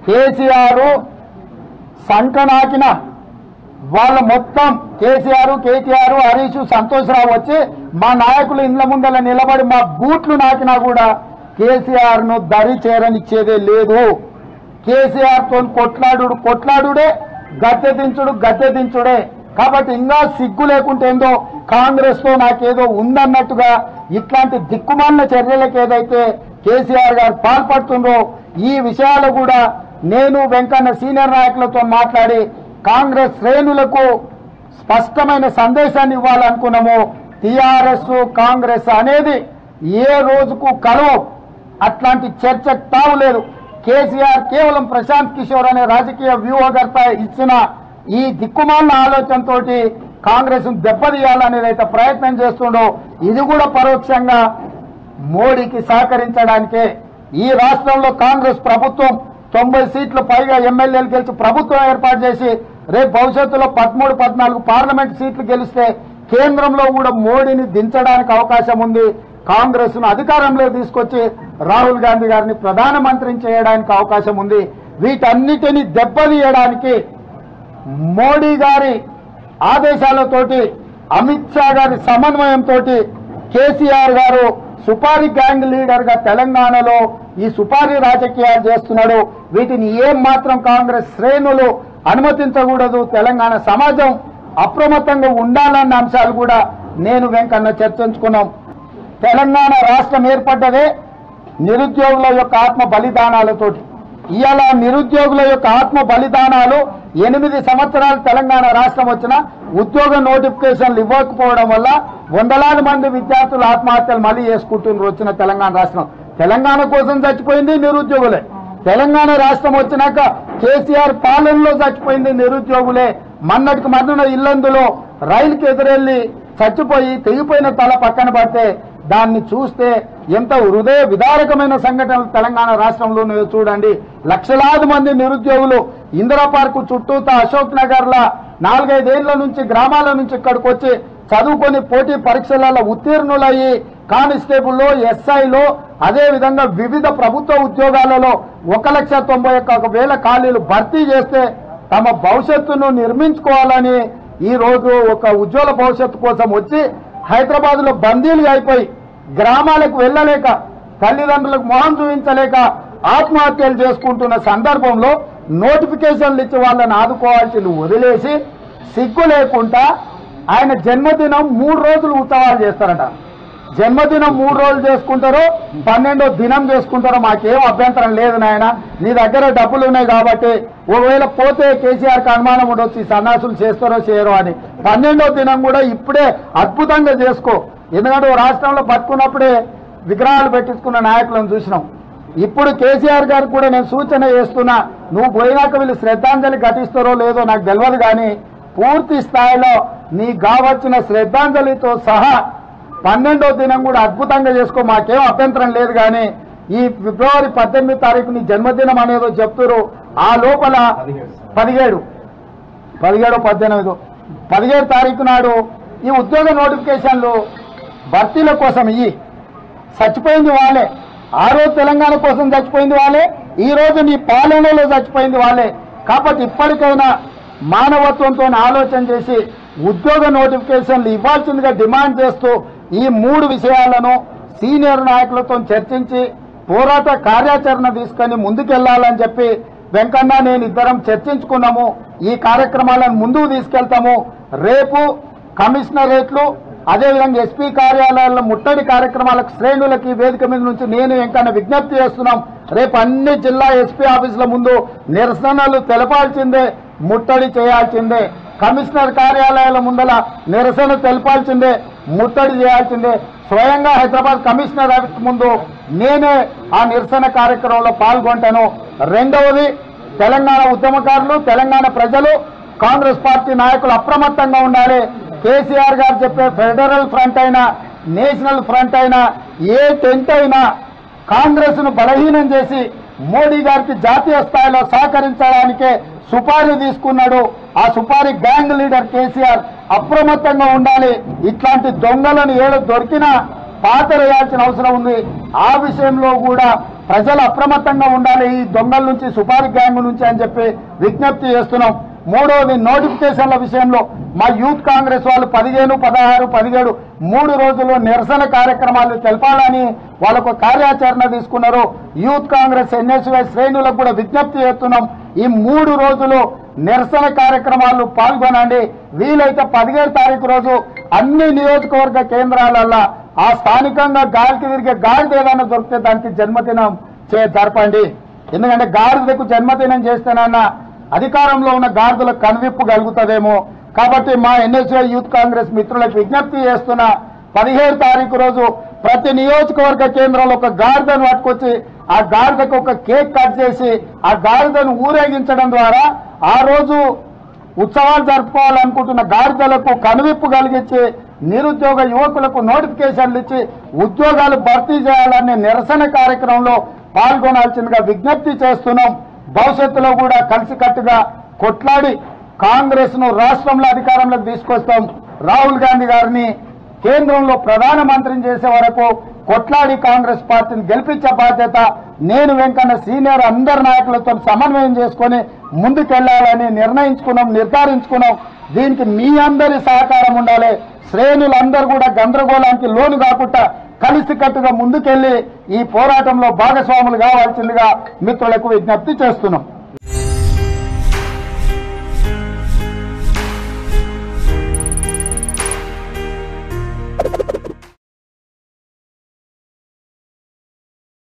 కేసీఆర్ సంకనాకిన వాళ్ళ మొత్తం కేసీఆర్ కేటీఆర్ హరీష్ సంతోషరావు వచ్చి మా నాయకులు ఇండ్ల ముందర నిలబడి మా బూట్లు నాకినా కూడా కేసీఆర్ ను దరి చేరనిచ్చేదే లేదు కేసీఆర్ తో కొట్లాడు కొట్లాడుడే గద్దె దించుడు గద్దె దించుడే కాబట్టి ఇంకా సిగ్గు లేకుంటే ఏందో కాంగ్రెస్ తో నాకేదో ఉందన్నట్టుగా ఇట్లాంటి దిక్కుమాలిన చర్యలకు ఏదైతే కేసీఆర్ గారు పాల్పడుతుందో ఈ విషయాలు కూడా నేను వెంకన్న సీనియర్ నాయకులతో మాట్లాడి కాంగ్రెస్ శ్రేణులకు స్పష్టమైన సందేశాన్ని ఇవ్వాలనుకున్నాము టిఆర్ఎస్ కాంగ్రెస్ అనేది ఏ రోజుకు కలవు అట్లాంటి చర్చ తావులేదు కేసీఆర్ కేవలం ప్రశాంత్ కిషోర్ అనే రాజకీయ వ్యూహకర్త ఇచ్చిన ఈ దిక్కుమాలిన ఆలోచనతోటి కాంగ్రెస్ దెబ్బతీయాలనేది అయితే ప్రయత్నం చేస్తుండో ఇది కూడా పరోక్షంగా మోడీకి సహకరించడానికే ఈ రాష్ట్రంలో కాంగ్రెస్ ప్రభుత్వం తొంభై సీట్లు పైగా ఎమ్మెల్యేలు గెలిచి ప్రభుత్వం ఏర్పాటు చేసి రేపు భవిష్యత్తులో పదమూడు పద్నాలుగు పార్లమెంట్ సీట్లు గెలిస్తే కేంద్రంలో కూడా మోడీని దించడానికి అవకాశం ఉంది కాంగ్రెస్ ను అధికారంలో తీసుకొచ్చి రాహుల్ గాంధీ గారిని ప్రధానమంత్రిని చేయడానికి అవకాశం ఉంది వీటన్నిటిని దెబ్బతీయడానికి మోడీ గారి ఆదేశాలతోటి అమిత్ షా గారి సమన్వయంతో కేసీఆర్ గారు సుపారీ గ్యాంగ్ లీడర్ గా తెలంగాణలో ఈ సుపారీ రాజకీయాలు చేస్తున్నాడు వీటిని ఏం మాత్రం కాంగ్రెస్ శ్రేణులు అనుమతించకూడదు తెలంగాణ సమాజం అప్రమత్తంగా ఉండాలన్న అంశాలు కూడా నేను వెంకన్న చర్చించుకున్నాం తెలంగాణ రాష్ట్రం ఏర్పడ్డదే నిరుద్యోగుల యొక్క ఆత్మ బలిదానాలతోటి ఇవాళ నిరుద్యోగుల యొక్క ఆత్మ బలిదానాలు ఎనిమిది సంవత్సరాలు తెలంగాణ రాష్ట్రం వచ్చిన ఉద్యోగ నోటిఫికేషన్లు ఇవ్వకపోవడం వల్ల వందలాది మంది విద్యార్థులు ఆత్మహత్యలు మళ్ళీ చేసుకుంటున్నారు వచ్చిన తెలంగాణ రాష్ట్రం తెలంగాణ కోసం చచ్చిపోయింది నిరుద్యోగులే తెలంగాణ రాష్ట్రం వచ్చినాక కేసీఆర్ పాలనలో చచ్చిపోయింది నిరుద్యోగులే మన్నటికి మన్నున ఇల్లందులో రైలుకి ఎదురెళ్లి చచ్చిపోయి తెగిపోయిన తల పక్కన పడితే దాన్ని చూస్తే ఎంత హృదయ విదారకమైన సంఘటనలు తెలంగాణ రాష్ట్రంలో ఉన్నాయో చూడండి లక్షలాది మంది నిరుద్యోగులు ఇందిరా పార్కు చుట్టూతా అశోక్ నగర్ లా నాలుగైదేళ్ల నుంచి గ్రామాల నుంచి ఇక్కడికి వచ్చి చదువుకొని పోటీ పరీక్షలలో ఉత్తీర్ణులయ్యి కానిస్టేబుల్లో ఎస్ఐలో అదే విధంగా వివిధ ప్రభుత్వ ఉద్యోగాలలో ఒక లక్ష తొంభై ఒక్క వేల ఖాళీలు భర్తీ చేస్తే తమ భవిష్యత్తును నిర్మించుకోవాలని ఈ రోజు ఒక ఉజ్వల భవిష్యత్తు కోసం వచ్చి హైదరాబాద్ లో బందీలు అయిపోయి గ్రామాలకు వెళ్ళలేక తల్లిదండ్రులకు మొహం చూపించలేక ఆత్మహత్యలు చేసుకుంటున్న సందర్భంలో నోటిఫికేషన్లు ఇచ్చి వాళ్ళని ఆదుకోవాల్సింది వదిలేసి సిగ్గు లేకుండా ఆయన జన్మదినం మూడు రోజులు ఉత్సవాలు చేస్తారట జన్మదినం మూడు రోజులు చేసుకుంటారో పన్నెండో దినం చేసుకుంటారో మాకేం అభ్యంతరం లేదు నాయన నీ దగ్గర డబ్బులు ఉన్నాయి కాబట్టి ఒకవేళ పోతే కేసీఆర్కి అనుమానం ఉండొచ్చు ఈ సన్నాసులు చేస్తారో చేయరో అని పన్నెండో దినం కూడా ఇప్పుడే అద్భుతంగా చేసుకో ఎందుకంటే ఓ రాష్ట్రంలో బతుకున్నప్పుడే విగ్రహాలు పెట్టించుకున్న నాయకులను చూసినాం ఇప్పుడు కేసీఆర్ గారికి కూడా నేను సూచన చేస్తున్నా నువ్వు పోయినాక వీళ్ళు శ్రద్ధాంజలి ఘటిస్తారో లేదో నాకు తెలియదు కానీ పూర్తి స్థాయిలో నీ కావచ్చిన శ్రద్ధాంజలితో సహా పన్నెండో దినం కూడా అద్భుతంగా చేసుకో మాకేం అభ్యంతరం లేదు కానీ ఈ ఫిబ్రవరి పద్దెనిమిది తారీఖు నీ జన్మదినం అనేదో చెప్తురు ఆ లోపల పదిహేడు పదిహేడు పద్దెనిమిది పదిహేడు తారీఖు నాడు ఈ ఉద్యోగ నోటిఫికేషన్లు భర్తీల కోసం ఇయ్యి చచ్చిపోయింది వాళ్ళే ఆ రోజు తెలంగాణ కోసం చచ్చిపోయింది వాళ్ళే ఈ రోజు నీ పాలనలో చచ్చిపోయింది వాళ్ళే కాబట్టి ఇప్పటికైనా మానవత్వంతో ఆలోచన చేసి ఉద్యోగ నోటిఫికేషన్లు ఇవ్వాల్సిందిగా డిమాండ్ చేస్తూ ఈ మూడు విషయాలను సీనియర్ నాయకులతో చర్చించి పోరాట కార్యాచరణ తీసుకొని ముందుకెళ్లాలని చెప్పి వెంకన్న నేను ఇద్దరం చర్చించుకున్నాము ఈ కార్యక్రమాలను ముందుకు తీసుకెళ్తాము రేపు కమిషనరేట్లు అదేవిధంగా ఎస్పీ కార్యాలయాల్లో ముట్టడి కార్యక్రమాలకు శ్రేణులకి వేదిక మీద నుంచి నేను వెంకన్న విజ్ఞప్తి చేస్తున్నాం రేపు అన్ని జిల్లా ఎస్పీ ఆఫీసుల ముందు నిరసనలు తెలపాల్సిందే ముట్టడి చేయాల్సిందే కమిషనర్ కార్యాలయాల ముందల నిరసన తెలపాల్సిందే ముట్టడి చేయాల్సిందే స్వయంగా హైదరాబాద్ కమిషనర్ ఆఫీస్ ముందు నేనే ఆ నిరసన కార్యక్రమంలో పాల్గొంటాను రెండవది తెలంగాణ ఉద్యమకారులు తెలంగాణ ప్రజలు కాంగ్రెస్ పార్టీ నాయకులు అప్రమత్తంగా ఉండాలి కేసీఆర్ గారు చెప్పే ఫెడరల్ ఫ్రంట్ అయినా నేషనల్ ఫ్రంట్ అయినా ఏ టెంట్ అయినా కాంగ్రెస్ ను బలహీనం చేసి మోడీ గారికి జాతీయ స్థాయిలో సహకరించడానికే సుపారీ తీసుకున్నాడు ఆ సుపారీ గ్యాంగ్ లీడర్ కేసీఆర్ అప్రమత్తంగా ఉండాలి ఇట్లాంటి దొంగలను ఏడు దొరికినా పాతరేయాల్సిన అవసరం ఉంది ఆ విషయంలో కూడా ప్రజలు అప్రమత్తంగా ఉండాలి ఈ దొంగల నుంచి సుపారీ గ్యాంగ్ నుంచి అని చెప్పి విజ్ఞప్తి చేస్తున్నాం మూడవది నోటిఫికేషన్ల విషయంలో మా యూత్ కాంగ్రెస్ వాళ్ళు పదిహేను పదహారు పదిహేడు మూడు రోజులు నిరసన కార్యక్రమాలు తెలపాలని వాళ్ళకు కార్యాచరణ తీసుకున్నారు యూత్ కాంగ్రెస్ ఎన్ఎస్వై శ్రేణులకు కూడా విజ్ఞప్తి చేస్తున్నాం ఈ మూడు రోజులు నిరసన కార్యక్రమాలు పాల్గొనండి వీలైతే పదిహేడు తారీఖు రోజు అన్ని నియోజకవర్గ కేంద్రాలలో ఆ స్థానికంగా గాలికి తిరిగే గాడిద ఏదైనా దొరికితే దానికి జన్మదినం చే జరపండి ఎందుకంటే గాడిదకు జన్మదినం చేస్తేనన్నా అధికారంలో ఉన్న గాడిదలకు కనువిప్పు కలుగుతుందేమో కాబట్టి మా ఎన్ఎస్ఐ యూత్ కాంగ్రెస్ మిత్రులకు విజ్ఞప్తి చేస్తున్న పదిహేడు తారీఖు రోజు ప్రతి నియోజకవర్గ కేంద్రంలో ఒక గాడిదను పట్టుకొచ్చి ఆ గాడిదకు ఒక కేక్ కట్ చేసి ఆ గాడిదను ఊరేగించడం ద్వారా ఆ రోజు ఉత్సవాలు జరుపుకోవాలనుకుంటున్న గాడిదలకు కనువిప్పు కలిగించి నిరుద్యోగ యువకులకు నోటిఫికేషన్లు ఇచ్చి ఉద్యోగాలు భర్తీ చేయాలనే నిరసన కార్యక్రమంలో పాల్గొనాల్సిందిగా విజ్ఞప్తి చేస్తున్నాం భవిష్యత్తులో కూడా కలిసికట్టుగా కొట్లాడి కాంగ్రెస్ ను రాష్ట్రంలో అధికారంలోకి తీసుకొస్తాం రాహుల్ గాంధీ గారిని కేంద్రంలో ప్రధానమంత్రిని చేసే వరకు కొట్లాడి కాంగ్రెస్ పార్టీని గెలిపించే బాధ్యత నేను వెంకన్న సీనియర్ అందరి నాయకులతో సమన్వయం చేసుకొని ముందుకెళ్లాలని నిర్ణయించుకున్నాం నిర్ధారించుకున్నాం దీనికి మీ అందరి సహకారం ఉండాలి శ్రేణులందరూ కూడా గందరగోళానికి లోను కాకుండా కలిసికట్టుగా ముందుకెళ్లి ఈ పోరాటంలో భాగస్వాములు కావాల్సిందిగా మిత్రులకు విజ్ఞప్తి చేస్తున్నాం